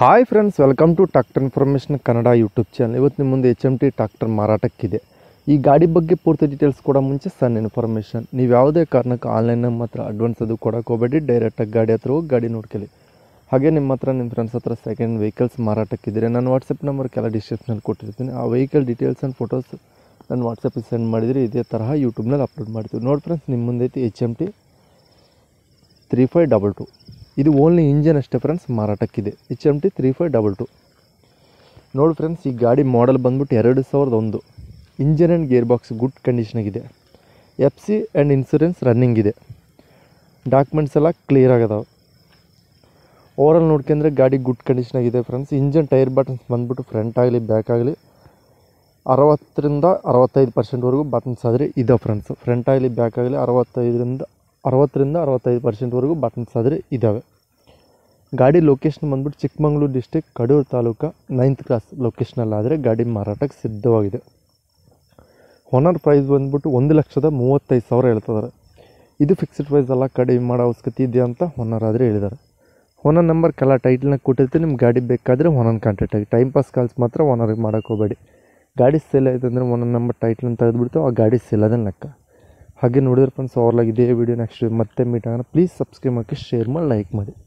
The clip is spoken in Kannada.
hi friends welcome to tractor information Kannada YouTube channel ಇವತ್ತು ನಿಮ್ಮ ಮುಂದೆ ಎಚ್ ಎಮ್ ಟಿ ಟ್ರಾಕ್ಟರ್ ಮಾರಾಟಕ್ಕಿದೆ ಈ ಗಾಡಿ ಬಗ್ಗೆ ಪೂರ್ತಿ ಡೀಟೇಲ್ಸ್ ಕೊಡೋ ಮುಂಚೆ ಸಣ್ಣ ಇನ್ಫಾರ್ಮೇಷನ್ ನೀವು ಯಾವುದೇ ಕಾರಣಕ್ಕೆ ಆನ್ಲೈನ್ ನಮ್ಮ ಹತ್ರ ಅಡ್ವಾನ್ಸ್ ಅದು ಕೊಡೋಕೆ ಹೋಗಬೇಡಿ ಡೈರೆಕ್ಟಾಗಿ ಗಾಡಿ ಹತ್ರ ಹೋಗಿ ಗಾಡಿ ನೋಡ್ಕೊಳ್ಳಿ ಹಾಗೆ ನಿಮ್ಮ ಹತ್ರ ನಿಮ್ಮ ಫ್ರೆಂಡ್ಸ್ ಹತ್ರ ಸೆಕೆಂಡ್ ವೆಹಿಕಲ್ಸ್ ಮಾರಾಟಕ್ಕಿದ್ರೆ ನಾನು ವಾಟ್ಸಪ್ ನಂಬರ್ ಕೆಲ ಡಿಸ್ಕ್ರಿಪ್ಷನಲ್ಲಿ ಕೊಟ್ಟಿರ್ತೀನಿ ಆ ವೆಹಿಕಲ್ ಡೀಟೇಲ್ಸ್ ಆ್ಯಂಡ್ ಫೋಟೋಸ್ ನಾನು ವಾಟ್ಸಪ್ಪಿಗೆ ಸೆಂಡ್ ಮಾಡಿದರೆ ಇದೇ ತರಹ ಯೂಟ್ಯೂಬ್ನಲ್ಲಿ ಅಪ್ಲೋಡ್ ಮಾಡ್ತೀವಿ ನೋಡಿ ಫ್ರೆಂಡ್ಸ್ ನಿಮ್ಮ ಮುಂದೆ ಐತಿ H M T three five double two ಇದು ಓನ್ಲಿ ಇಂಜನ್ ಅಷ್ಟೇ ಫ್ರೆಂಡ್ಸ್ ಮಾರಾಟಕ್ಕಿದೆ H M T three five double two ನೋಡಿ ಫ್ರೆಂಡ್ಸ್ ಈ ಗಾಡಿ ಮಾಡೆಲ್ ಬಂದ್ಬಿಟ್ಟು ಎರಡು ಸಾವಿರದ ಒಂದು engine and gearbox good ಕಂಡೀಷನಾಗಿದೆ F C and insurance running ಇದೆ ಡಾಕ್ಯುಮೆಂಟ್ಸ್ ಎಲ್ಲ ಕ್ಲಿಯರ್ ಆಗದಾವೆ ಓವರಾಲ್ ನೋಡ್ಕೊಂಡ್ರೆ ಗಾಡಿ ಗುಡ್ ಕಂಡೀಷನಾಗಿದೆ ಫ್ರೆಂಡ್ಸ್ ಇಂಜನ್ ಟೈರ್ ಬಟನ್ಸ್ ಬಂದ್ಬಿಟ್ಟು ಫ್ರಂಟ್ ಆಗಲಿ ಬ್ಯಾಕ್ ಆಗಲಿ ಅರವತ್ತರಿಂದ ಅರವತ್ತೈದು ಪರ್ಸೆಂಟ್ವರೆಗೂ ಬಟನ್ಸ್ ಆದರೆ ಇದಾವೆ ಫ್ರೆಂಡ್ಸ್ ಫ್ರಂಟ್ ಆಗಲಿ ಬ್ಯಾಕ್ ಆಗಲಿ ಅರವತ್ತೈದರಿಂದ ಅರವತ್ತರಿಂದ ಅರವತ್ತೈದು ಪರ್ಸೆಂಟ್ವರೆಗೂ ಬಟನ್ಸ್ ಆದರೆ ಇದ್ದಾವೆ ಗಾಡಿ ಲೊಕೇಶನ್ ಬಂದ್ಬಿಟ್ಟು Chikkamagaluru district Kadur taluk ninth class ಲೊಕೇಶನಲ್ಲಾದರೆ ಗಾಡಿ ಮಾರಾಟಕ್ಕೆ ಸಿದ್ಧವಾಗಿದೆ ಹೊನರ್ ಪ್ರೈಸ್ ಬಂದ್ಬಿಟ್ಟು ಒಂದು ಲಕ್ಷದ ಮೂವತ್ತೈದು ಸಾವಿರ ಹೇಳ್ತಿದ್ದಾರೆ ಇದು ಫಿಕ್ಸ್ಡ್ ಪ್ರೈಸ್ ಎಲ್ಲ ಕಡಿಮೆ ಮಾಡೋ ಅವಶ್ಯಕತೆ ಇದೆ ಅಂತ ಹೊನರ್ ಆದರೆ ಹೇಳಿದ್ದಾರೆ ಹೊನರ್ ನಂಬರ್ ಕೆಲ ಟೈಟ್ಲ್ನಾಗ ಕೊಟ್ಟಿರ್ತೀನಿ ನಿಮ್ಮ ಗಾಡಿ ಬೇಕಾದರೆ ಹೊನನ್ ಕಾಂಟ್ಯಾಕ್ಟ್ ಆಗಿ ಟೈಮ್ ಪಾಸ್ ಕಾಲ್ಸ್ ಮಾತ್ರ ಹೊನರಿಗೆ ಮಾಡೋಕೆ ಹೋಗಬೇಡಿ ಗಾಡಿ ಸೇಲ್ ಆಯ್ತು ಅಂದರೆ ಒಂದೊಂದು ನಂಬರ್ ಟೈಟ್ಲನ್ನು ತೆಗೆದುಬಿಡ್ತು ಆ ಗಾಡಿ ಸೇಲ್ ಅದನ್ನು ಲೆಕ್ಕ ಹಾಗೆ ನೋಡಿದ್ರೆ ಫ್ರೆಂಡ್ಸ್ ಅವ್ರಲಾಗಿ ಇದೇ ವಿಡಿಯೋ ನೆಕ್ಸ್ಟ್ ಮತ್ತೆ ಮೀಟ್ ಆಗೋಣ ಪ್ಲೀಸ್ ಸಬ್ಸ್ಕ್ರೈಬ್ ಮಾಡಿ ಶೇರ್ ಮಾಡಿ ಲೈಕ್ ಮಾಡಿ